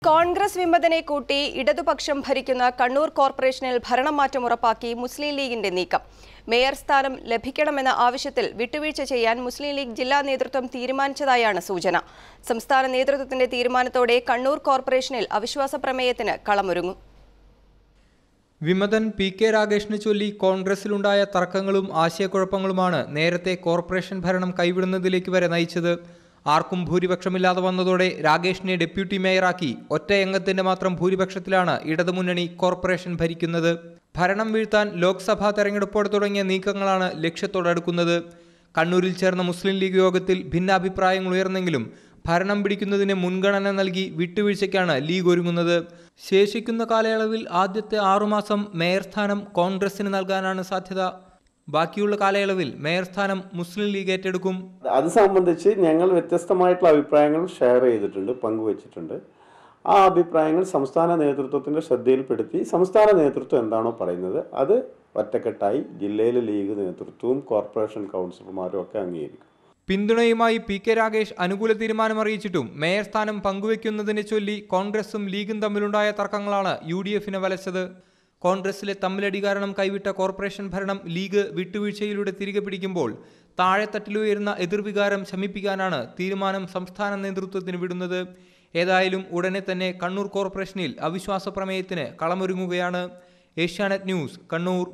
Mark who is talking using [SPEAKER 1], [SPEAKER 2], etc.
[SPEAKER 1] കോൺഗ്രസ് വിമതനെ കൂട്ടി ഇടതുപക്ഷം ഭരിക്കുന്ന കണ്ണൂർ കോർപ്പറേഷനിൽ ഭരണം മാറ്റം ഉറപ്പാക്കി മുസ്ലിം ലീഗിന്റെ നീക്കം മേയർ സ്ഥാനം ലഭിക്കണമെന്ന ആവശ്യത്തിൽ വിട്ടുവീഴ്ച ചെയ്യാൻ മുസ്ലിം ലീഗ് ജില്ലാ നേതൃത്വം തീരുമാനിച്ചതായാണ് സൂചന സംസ്ഥാന നേതൃത്വത്തിന്റെ തീരുമാനത്തോടെ കണ്ണൂർ കോർപ്പറേഷനിൽ അവിശ്വാസ പ്രമേയത്തിന് കളമൊരുങ്ങും
[SPEAKER 2] വിമതൻ പി കെ രാഗേഷിനെ ചൊല്ലി കോൺഗ്രസിലുണ്ടായ തർക്കങ്ങളും ആശയക്കുഴപ്പങ്ങളുമാണ് നേരത്തെ കോർപ്പറേഷൻ ഭരണം കൈവിടുന്നതിലേക്ക് വരെ നയിച്ചത് ആർക്കും ഭൂരിപക്ഷമില്ലാതെ വന്നതോടെ രാഗേഷിനെ ഡെപ്യൂട്ടി മേയറാക്കി ഒറ്റയംഗത്തിന്റെ മാത്രം ഭൂരിപക്ഷത്തിലാണ് ഇടതുമുന്നണി കോർപ്പറേഷൻ ഭരിക്കുന്നത് ഭരണം വീഴ്ത്താൻ ലോക്സഭാ തെരഞ്ഞെടുപ്പോടെ തുടങ്ങിയ നീക്കങ്ങളാണ് ലക്ഷ്യത്തോടടുക്കുന്നത് കണ്ണൂരിൽ ചേർന്ന മുസ്ലിം ലീഗ് യോഗത്തിൽ ഭിന്നാഭിപ്രായങ്ങൾ ഉയർന്നെങ്കിലും ഭരണം പിടിക്കുന്നതിന് മുൻഗണന നൽകി വിട്ടുവീഴ്ചയ്ക്കാണ് ലീഗ് ഒരുങ്ങുന്നത് ശേഷിക്കുന്ന കാലയളവിൽ ആദ്യത്തെ ആറുമാസം മേയർ സ്ഥാനം കോൺഗ്രസിന് നൽകാനാണ് സാധ്യത ബാക്കിയുള്ള കാലയളവിൽ മേയർ സ്ഥാനം മുസ്ലിം ലീഗ് ഏറ്റെടുക്കും
[SPEAKER 3] അത് സംബന്ധിച്ച് ഞങ്ങൾ വ്യത്യസ്തമായിട്ടുള്ള അഭിപ്രായങ്ങൾ ഷെയർ ചെയ്തിട്ടുണ്ട് പങ്കുവച്ചിട്ടുണ്ട് ആ അഭിപ്രായങ്ങൾ സംസ്ഥാന നേതൃത്വത്തിൻ്റെ ശ്രദ്ധയിൽപ്പെടുത്തി സംസ്ഥാന നേതൃത്വം എന്താണോ പറയുന്നത് അത് ഒറ്റക്കെട്ടായി ജില്ലയിലെ ലീഗ് നേതൃത്വവും കോർപ്പറേഷൻ കൗൺസിലർമാരും ഒക്കെ അംഗീകരിക്കും
[SPEAKER 2] പിന്തുണയുമായി പി കെ രാഗേഷ് അനുകൂല തീരുമാനമറിയിച്ചിട്ടും മേയർ സ്ഥാനം പങ്കുവെക്കുന്നതിനെ ചൊല്ലി കോൺഗ്രസും ലീഗും തമ്മിലുണ്ടായ തർക്കങ്ങളാണ് യു ഡി എഫിനെ വലച്ചത് കോൺഗ്രസിലെ തമ്മിലടി കാരണം കൈവിട്ട കോർപ്പറേഷൻ ഭരണം ലീഗ് വിട്ടുവീഴ്ചയിലൂടെ തിരികെ പിടിക്കുമ്പോൾ താഴെത്തട്ടിലുയരുന്ന എതിർവികാരം ശമിപ്പിക്കാനാണ് തീരുമാനം സംസ്ഥാന നേതൃത്വത്തിന് വിടുന്നത് ഏതായാലും ഉടനെ തന്നെ കണ്ണൂർ കോർപ്പറേഷനിൽ അവിശ്വാസ പ്രമേയത്തിന് കളമൊരുങ്ങുകയാണ് ഏഷ്യാനെറ്റ് ന്യൂസ് കണ്ണൂർ